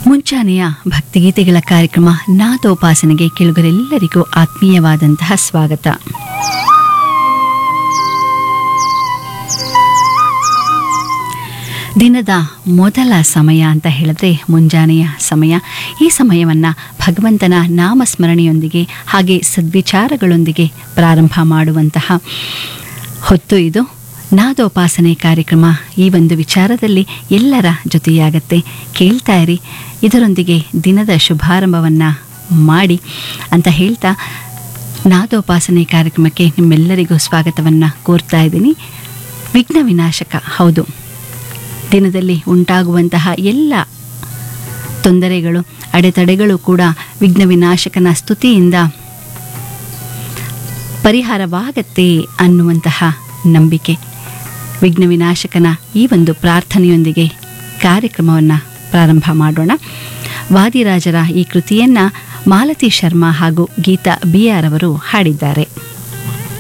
ಮುಂಚಾನೆಯ ಭಕ್ತಿಗೀತೆಗಳ ಕಾರ್ಯಕ್ರಮ ನಾದೋಪಾಸನೆಗೆ ಕೇಳುಗರೆಲ್ಲರಿಗೂ ಆತ್ಮೀಯವಾದಂತಹ ಸ್ವಾಗತ ದಿನದ ಮೊದಲ ಸಮಯ ಅಂತ ಹೇಳಿದ್ರೆ ಮುಂಜಾನೆಯ ಸಮಯ ಈ ಸಮಯವನ್ನು ಭಗವಂತನ ನಾಮಸ್ಮರಣೆಯೊಂದಿಗೆ ಹಾಗೆ ಸದ್ವಿಚಾರಗಳೊಂದಿಗೆ ಪ್ರಾರಂಭ ಮಾಡುವಂತಹ ಹೊತ್ತು ಇದು ನಾದೋಪಾಸನೆ ಕಾರ್ಯಕ್ರಮ ಈ ಒಂದು ವಿಚಾರದಲ್ಲಿ ಎಲ್ಲರ ಜೊತೆಯಾಗತ್ತೆ ಕೇಳ್ತಾ ಇರಿ ಇದರೊಂದಿಗೆ ದಿನದ ಶುಭಾರಂಭವನ್ನು ಮಾಡಿ ಅಂತ ಹೇಳ್ತಾ ನಾದೋಪಾಸನೆ ಕಾರ್ಯಕ್ರಮಕ್ಕೆ ನಿಮ್ಮೆಲ್ಲರಿಗೂ ಸ್ವಾಗತವನ್ನು ಕೋರ್ತಾ ಇದ್ದೀನಿ ವಿಘ್ನ ವಿನಾಶಕ ಹೌದು ದಿನದಲ್ಲಿ ಉಂಟಾಗುವಂತಹ ಎಲ್ಲ ತೊಂದರೆಗಳು ಅಡೆತಡೆಗಳು ಕೂಡ ವಿಘ್ನ ವಿನಾಶಕನ ಸ್ತುತಿಯಿಂದ ಪರಿಹಾರವಾಗತ್ತೆ ಅನ್ನುವಂತಹ ನಂಬಿಕೆ ವಿಘ್ನ ವಿನಾಶಕನ ಈ ಒಂದು ಪ್ರಾರ್ಥನೆಯೊಂದಿಗೆ ಕಾರ್ಯಕ್ರಮವನ್ನು ಪ್ರಾರಂಭ ಮಾಡೋಣ ವಾದಿರಾಜರ ಈ ಕೃತಿಯನ್ನು ಮಾಲತಿ ಶರ್ಮಾ ಹಾಗೂ ಗೀತಾ ಬಿ ಆರ್ ಅವರು ಹಾಡಿದ್ದಾರೆ